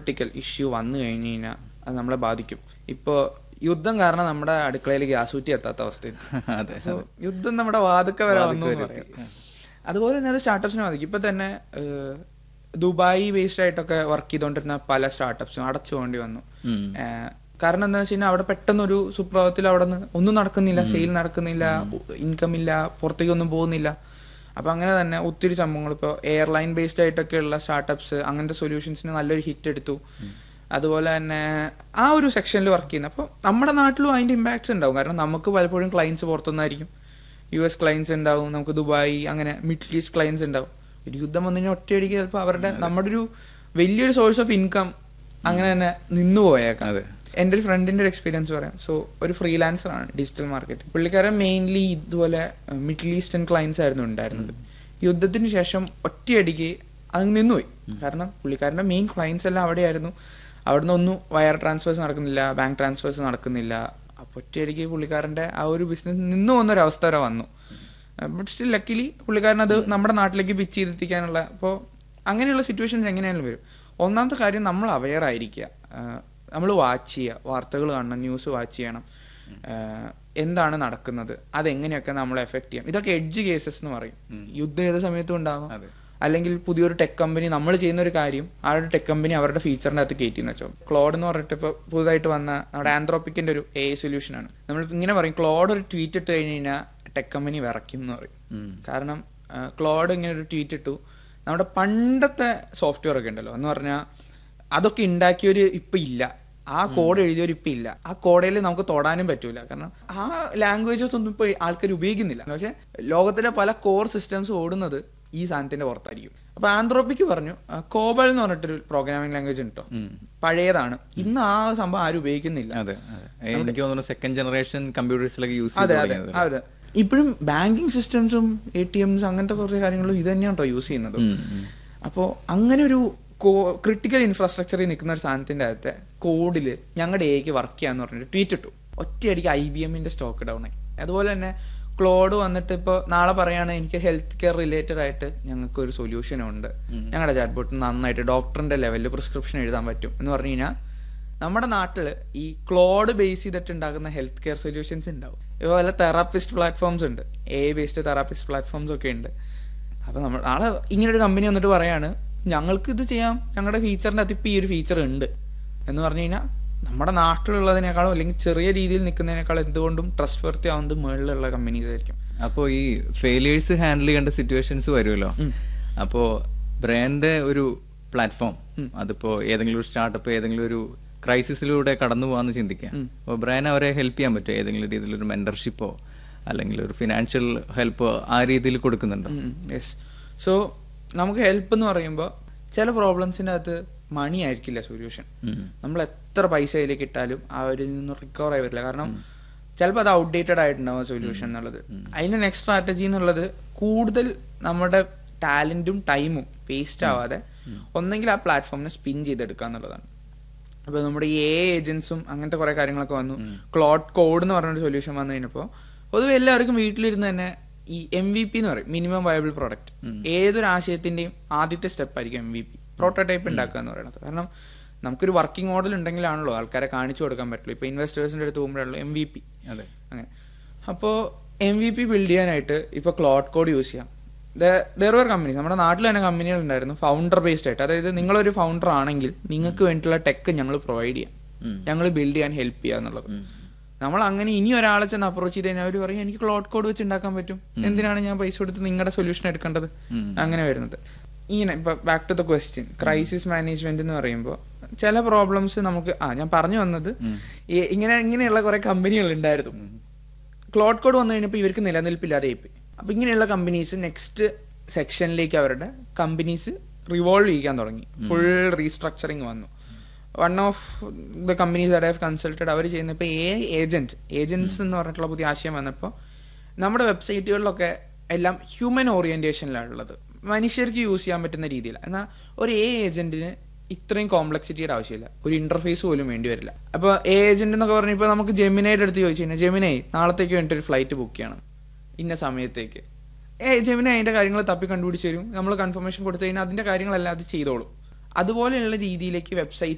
Political issue വന്നു കഴിഞ്ഞു കഴിഞ്ഞാൽ അത് നമ്മളെ ബാധിക്കും ഇപ്പോൾ യുദ്ധം കാരണം നമ്മുടെ അടുക്കളയിൽ ഗ്യാസ് കുറ്റി എത്താത്ത അവസ്ഥയിൽ അതെ അപ്പൊ യുദ്ധം നമ്മുടെ വാതുക്ക വരെ വന്നു എന്ന് വരെ പറയാം അതുപോലെ തന്നെ അത് സ്റ്റാർട്ടപ്സിനെ ബാധിക്കും ഇപ്പൊ തന്നെ ഏഹ്, ദുബായ് ബേസ്ഡ് ആയിട്ടൊക്കെ വർക്ക് ചെയ്തുകൊണ്ടിരുന്ന പല സ്റ്റാർട്ടപ്സും അടച്ചു പോകേണ്ടി വന്നു ഉം. ഏഹ്, കാരണം എന്താണെന്ന് വെച്ച് കഴിഞ്ഞാൽ അവിടെ പെട്ടെന്ന് ഒരു സുപ്രഭാതത്തിൽ അവിടെ നിന്ന് ഒന്നും നടക്കുന്നില്ല സെയിൽ നടക്കുന്നില്ല ഇൻകം ഇല്ല പുറത്തേക്കൊന്നും പോകുന്നില്ല അപ്പൊ അങ്ങനെ തന്നെ ഒത്തിരി സംഭവങ്ങൾ ഇപ്പോൾ എയർലൈൻ ബേസ്ഡ് ആയിട്ടൊക്കെ ഉള്ള സ്റ്റാർട്ടപ്സ് അങ്ങനത്തെ സൊല്യൂഷൻസിന് നല്ലൊരു ഹിറ്റ് എടുത്തു അതുപോലെ തന്നെ ആ ഒരു സെക്ഷനിൽ വർക്ക് ചെയ്യുന്നത് അപ്പോൾ നമ്മുടെ നാട്ടിലും അതിന്റെ ഇമ്പാക്ട്സ് ഉണ്ടാവും കാരണം നമുക്ക് പലപ്പോഴും ക്ലയൻസ് പുറത്തുനിന്നായിരിക്കും യു എസ് ക്ലയൻസ് ഉണ്ടാവും നമുക്ക് ദുബായ് അങ്ങനെ മിഡിൽ ഈസ്റ്റ് ക്ലയൻസ് ഉണ്ടാവും ഒരു യുദ്ധം വന്നു കഴിഞ്ഞാൽ ഒറ്റയടിക്ക് ചിലപ്പോൾ അവരുടെ നമ്മുടെ ഒരു വലിയൊരു സോഴ്സ് ഓഫ് ഇൻകം അങ്ങനെ തന്നെ നിന്നു പോയേക്കാം അതെ. എൻ്റെ ഒരു ഫ്രണ്ടിന്റെ ഒരു എക്സ്പീരിയൻസ് പറയാം സോ ഒരു ഫ്രീലാൻസർ ആണ് ഡിജിറ്റൽ മാർക്കറ്റിംഗ് പുള്ളിക്കാരൻ മെയിൻലി ഇതുപോലെ മിഡിൽ ഈസ്റ്റേൺ ക്ലയൻസ് ആയിരുന്നു ഉണ്ടായിരുന്നത് യുദ്ധത്തിന് ശേഷം ഒറ്റയടിക്ക് അത് നിന്നുപോയി കാരണം പുള്ളിക്കാരന്റെ മെയിൻ ക്ലയൻസ് എല്ലാം അവിടെയായിരുന്നു അവിടുന്ന് ഒന്നും വയർ ട്രാൻസ്ഫേഴ്സ് നടക്കുന്നില്ല ബാങ്ക് ട്രാൻസ്ഫേഴ്സ് നടക്കുന്നില്ല അപ്പൊ ഒറ്റയടിക്ക് പുള്ളിക്കാരന്റെ ആ ഒരു ബിസിനസ് നിന്നു പോകുന്ന ഒരു അവസ്ഥ വരെ വന്നു ബട്ട് സ്റ്റിൽ ലക്കിലി പുള്ളിക്കാരൻ അത് നമ്മുടെ നാട്ടിലേക്ക് പിച്ച് ചെയ്തെത്തിക്കാനുള്ള അപ്പോൾ അങ്ങനെയുള്ള സിറ്റുവേഷൻസ് എങ്ങനെയായാലും വരും ഒന്നാമത്തെ കാര്യം നമ്മൾ അവെയർ ആയിരിക്കുക നമ്മൾ വാച്ച് ചെയ്യുക വാർത്തകൾ കാണണം ന്യൂസ് വാച്ച് ചെയ്യണം ആഹ് എന്താണ് നടക്കുന്നത് അതെങ്ങനെയൊക്കെ നമ്മളെ എഫക്ട് ചെയ്യാം ഇതൊക്കെ എഡ്ജ് കേസസ് എന്ന് പറയും യുദ്ധം ഏത് സമയത്തും ഉണ്ടാകും അതെ. അല്ലെങ്കിൽ പുതിയൊരു ടെക് കമ്പനി നമ്മൾ ചെയ്യുന്ന ഒരു കാര്യം ആ ഒരു ടെക് കമ്പനി അവരുടെ ഫീച്ചറിന്റെ അകത്ത് കയറ്റി എന്ന് വെച്ചോ ക്ലോഡ് എന്ന് പറഞ്ഞിട്ട് ഇപ്പോൾ പുതുതായിട്ട് വന്ന നമ്മുടെ ആന്ത്രോപ്പിക്കിന്റെ ഒരു എ സൊല്യൂഷൻ ആണ് നമ്മൾ ഇങ്ങനെ പറയും ക്ലോഡ് ഒരു ട്വീറ്റ് ഇട്ട് കഴിഞ്ഞ് കഴിഞ്ഞാൽ ടെക് കമ്പനി വിറയ്ക്കും എന്ന് പറയും ഉം. കാരണം ക്ലോഡ് ഇങ്ങനെ ഒരു ട്വീറ്റ് ഇട്ടു നമ്മുടെ പണ്ടത്തെ സോഫ്റ്റ്വെയർ ഒക്കെ ഉണ്ടല്ലോ എന്ന് പറഞ്ഞാൽ അതൊക്കെ ഉണ്ടാക്കിയവര് ഇപ്പൊ ഇല്ല ആ കോഡ് എഴുതിയവർ ഇപ്പൊ ഇല്ല ആ കോഡയിൽ നമുക്ക് തൊടാനും പറ്റൂല കാരണം ആ ലാംഗ്വേജസ് ഒന്നും ഇപ്പൊ ആൾക്കാർ ഉപയോഗിക്കുന്നില്ല പക്ഷെ ലോകത്തിലെ പല കോർ സിസ്റ്റംസ് ഓടുന്നത് ഈ സാധനത്തിന്റെ പുറത്തായിരിക്കും അപ്പൊ ആന്ത്രോപ്പിക്ക് പറഞ്ഞു കോബൽ എന്ന് പറഞ്ഞിട്ടൊരു പ്രോഗ്രാമിംഗ് ലാംഗ്വേജ് ഉണ്ട് ഉം. പഴയതാണ് ഇന്ന് ആ സംഭവം ആരും ഉപയോഗിക്കുന്നില്ല അതെ അതെ എനിക്ക് തോന്നുന്നു സെക്കൻഡ് ജനറേഷൻ കമ്പ്യൂട്ടേഴ്സിലൊക്കെ യൂസ് അതെ ചെയ്ത് അതെ തുടങ്ങിയത് അതെ ഇപ്പോഴും ബാങ്കിങ് സിസ്റ്റംസും എ ടി എംസ് അങ്ങനത്തെ കുറച്ച് കാര്യങ്ങളും ഇത് തന്നെയാണ് കേട്ടോ യൂസ് ചെയ്യുന്നത് ഉം, ഉം. അപ്പോൾ അങ്ങനെ ഒരു ക്രിട്ടിക്കൽ ഇൻഫ്രാസ്ട്രക്ചറിൽ നിൽക്കുന്ന ഒരു സാധനത്തിന്റെ അകത്തെ കോഡിൽ ഞങ്ങളുടെ എക്ക് വർക്ക് ചെയ്യാന്ന് പറഞ്ഞിട്ട് ട്വീറ്റ് ഇട്ടു ഒറ്റയടിക്ക് ഐ ബി എമ്മിന്റെ സ്റ്റോക്ക് ഡൗൺ ആയി അതുപോലെ തന്നെ ക്ലോഡ് വന്നിട്ട് ഇപ്പോൾ നാളെ പറയാണ് എനിക്ക് ഹെൽത്ത് കെയർ റിലേറ്റഡ് ആയിട്ട് ഞങ്ങൾക്ക് ഒരു സൊല്യൂഷൻ ഉണ്ട് ഞങ്ങളുടെ ചാറ്റ് ബോട്ട് നന്നായിട്ട് ഡോക്ടറിന്റെ ലെവലിൽ പ്രിസ്ക്രിപ്ഷൻ എഴുതാൻ പറ്റും എന്ന് പറഞ്ഞു കഴിഞ്ഞാൽ നമ്മുടെ നാട്ടിൽ ഈ ക്ലോഡ് ബേസ് ചെയ്തിട്ട് ഉണ്ടാക്കുന്ന ഹെൽത്ത് കെയർ സൊല്യൂഷൻസ് ഉണ്ടാവും ഇതുപോലെ തെറാപ്പിസ്റ്റ് പ്ലാറ്റ്ഫോംസ് ഉണ്ട് എ ബേസ്ഡ് തെറാപ്പിസ്റ്റ് പ്ലാറ്റ്ഫോംസ് ഒക്കെ ഉണ്ട് അപ്പൊ നമ്മൾ നാളെ ഇങ്ങനെ ഒരു കമ്പനി വന്നിട്ട് പറയാണ് ഞങ്ങൾക്ക് ഇത് ചെയ്യാം ഞങ്ങളുടെ ഫീച്ചറിന്റെ അകത്ത് ഇപ്പൊ ഈ ഒരു ഫീച്ചർ ഉണ്ട് എന്ന് പറഞ്ഞു കഴിഞ്ഞാൽ നമ്മുടെ നാട്ടിലുള്ളതിനേക്കാളും അല്ലെങ്കിൽ ചെറിയ രീതിയിൽ നിൽക്കുന്നതിനേക്കാൾ എന്തുകൊണ്ടും ട്രസ്റ്റ് വർത്തി ആവുന്നത് മുകളിലുള്ള കമ്പനീസ് ആയിരിക്കും അപ്പോൾ ഈ ഫെയിലിയേഴ്സ് ഹാൻഡിൽ ചെയ്യേണ്ട സിറ്റുവേഷൻസ് വരുമല്ലോ അപ്പോൾ ബ്രാൻഡ് ഒരു പ്ലാറ്റ്ഫോം അതിപ്പോ ഏതെങ്കിലും ഒരു സ്റ്റാർട്ടപ്പ് ഏതെങ്കിലും ഒരു ക്രൈസിസിലൂടെ കടന്നു പോകാന്ന് ചിന്തിക്കാം അപ്പോൾ ബ്രാൻഡ് അവരെ ഹെൽപ്പ് ചെയ്യാൻ പറ്റുമോ ഏതെങ്കിലും രീതിയിൽ ഒരു മെന്റർഷിപ്പോ അല്ലെങ്കിൽ ഒരു ഫിനാൻഷ്യൽ ഹെൽപ്പ് ആ രീതിയിൽ കൊടുക്കുന്നുണ്ടോ യെസ് സോ നമുക്ക് ഹെൽപ്പ് എന്ന് പറയുമ്പോൾ ചില പ്രോബ്ലംസിന്റെ അകത്ത് മണി ആയിരിക്കില്ല സൊല്യൂഷൻ ഉം. നമ്മൾ എത്ര പൈസ അതിലേക്ക് ഇട്ടാലും അവരിൽ നിന്ന് റിക്കവർ ആയി വരില്ല കാരണം ചിലപ്പോൾ അത് ഔട്ട്ഡേറ്റഡ് ആയിട്ടുണ്ടാവും സൊല്യൂഷൻ എന്നുള്ളത് അതിന്റെ നെക്സ്റ്റ് സ്ട്രാറ്റജി എന്നുള്ളത് കൂടുതൽ നമ്മുടെ ടാലന്റും ടൈമും വേസ്റ്റ് ആവാതെ ഒന്നെങ്കിൽ ആ പ്ലാറ്റ്ഫോമിനെ സ്പിൻ ചെയ്തെടുക്കുക എന്നുള്ളതാണ് അപ്പൊ നമ്മുടെ ഈ എ ഏജൻസും അങ്ങനത്തെ കുറെ കാര്യങ്ങളൊക്കെ വന്നു ക്ലോഡ് കോഡ് എന്ന് പറഞ്ഞൊരു സൊല്യൂഷൻ വന്നു കഴിഞ്ഞപ്പോൾ പൊതുവെ എല്ലാവർക്കും വീട്ടിലിരുന്ന് തന്നെ ഈ എം വി പി എന്ന് പറയും മിനിമം വയബിൾ പ്രോഡക്റ്റ് ഏതൊരു ആശയത്തിന്റെയും ആദ്യത്തെ സ്റ്റെപ്പ് ആയിരിക്കും എം വി പി പ്രോട്ടോടൈപ്പ് ഉണ്ടാക്കുക എന്ന് പറയുന്നത് കാരണം നമുക്കൊരു വർക്കിംഗ് മോഡൽ ഉണ്ടെങ്കിലാണല്ലോ ആൾക്കാരെ കാണിച്ചു കൊടുക്കാൻ പറ്റുള്ളൂ ഇപ്പൊ ഇൻവെസ്റ്റേഴ്സിന്റെ അടുത്ത് പോകുമ്പോഴാണല്ലോ എം വി പി അതെ അങ്ങനെ അപ്പോൾ എം വി പി ബിൽഡ് ചെയ്യാനായിട്ട് ഇപ്പോൾ ക്ലോഡ് കോഡ് യൂസ് ചെയ്യാം ദർ വർ കമ്പനീസ് നമ്മുടെ നാട്ടിൽ തന്നെ കമ്പനികൾ ഉണ്ടായിരുന്നു ഫൗണ്ടർ ബേസ്ഡ് ആയിട്ട് അതായത് നിങ്ങളൊരു ഫൗണ്ടർ ആണെങ്കിൽ നിങ്ങൾക്ക് വേണ്ടിയിട്ടുള്ള ടെക്ക് ഞങ്ങൾ പ്രൊവൈഡ് ചെയ്യാം ഉം. ഞങ്ങൾ ബിൽഡ് ചെയ്യാൻ ഹെൽപ്പ് ചെയ്യുക എന്നുള്ളത് നമ്മൾ അങ്ങനെ ഇനി ഒരാളെ ചെന്ന് അപ്രോച്ച് ചെയ്ത് കഴിഞ്ഞാൽ അവർ പറയും എനിക്ക് ക്ലോഡ് കോഡ് വെച്ച് ഉണ്ടാക്കാൻ പറ്റും എന്തിനാണ് ഞാൻ പൈസ കൊടുത്ത് നിങ്ങളുടെ സൊല്യൂഷൻ എടുക്കേണ്ടത് ഉം. അങ്ങനെ വരുന്നത് ഇങ്ങനെ ഇപ്പൊ back to the question crisis management എന്ന് പറയുമ്പോൾ ചില പ്രോബ്ലംസ് നമുക്ക് ആ ഞാൻ പറഞ്ഞു വന്നത് ഈ ഇങ്ങനെ ഇങ്ങനെയുള്ള കുറെ കമ്പനികൾ ഉണ്ടായിരുന്നു ക്ലോഡ് കോഡ് വന്നു കഴിഞ്ഞപ്പോൾ ഇവർക്ക് നിലനിൽപ്പില്ലാതെ പോയി അപ്പൊ ഇങ്ങനെയുള്ള കമ്പനീസ് നെക്സ്റ്റ് സെക്ഷനിലേക്ക് അവരുടെ കമ്പനീസ് റിവോൾവ് ചെയ്യാൻ തുടങ്ങി ഫുൾ റീസ്ട്രക്ചറിങ് വന്നു one of the companies I have consulted അവർ ചെയ്യുന്ന ഇപ്പോൾ എ ഏജന്റ് ഏജൻസ് എന്ന് പറഞ്ഞിട്ടുള്ള പുതിയ ആശയം വന്നപ്പോൾ നമ്മുടെ വെബ്സൈറ്റുകളിലൊക്കെ എല്ലാം ഹ്യൂമൻ ഓറിയന്റേഷനിലാണുള്ളത് മനുഷ്യർക്ക് യൂസ് ചെയ്യാൻ പറ്റുന്ന രീതിയിൽ എന്നാൽ ഒരു എ ഏജന്റിന് ഇത്രയും കോംപ്ലക്സിറ്റിയുടെ ആവശ്യമില്ല ഒരു ഇന്റർഫേസ് പോലും വേണ്ടി വരില്ല അപ്പോൾ എ ഏജന്റ് എന്നൊക്കെ പറഞ്ഞാൽ ഇപ്പോൾ നമുക്ക് ജെമിനയുടെ അടുത്ത് ചോദിച്ചു കഴിഞ്ഞാൽ ജെമിനൈ നാളത്തേക്ക് വേണ്ടിയിട്ട് ഒരു ഫ്ലൈറ്റ് ബുക്ക് ചെയ്യണം ഇന്ന സമയത്തേക്ക് ഏ ജെമിന അതിന്റെ കാര്യങ്ങൾ തപ്പി കണ്ടുപിടിച്ച് തരും നമ്മൾ കൺഫർമേഷൻ കൊടുത്തു കഴിഞ്ഞാൽ അതിന്റെ കാര്യങ്ങളെല്ലാം അത് ചെയ്തോളും അതുപോലെയുള്ള രീതിയിലേക്ക് വെബ്സൈറ്റ്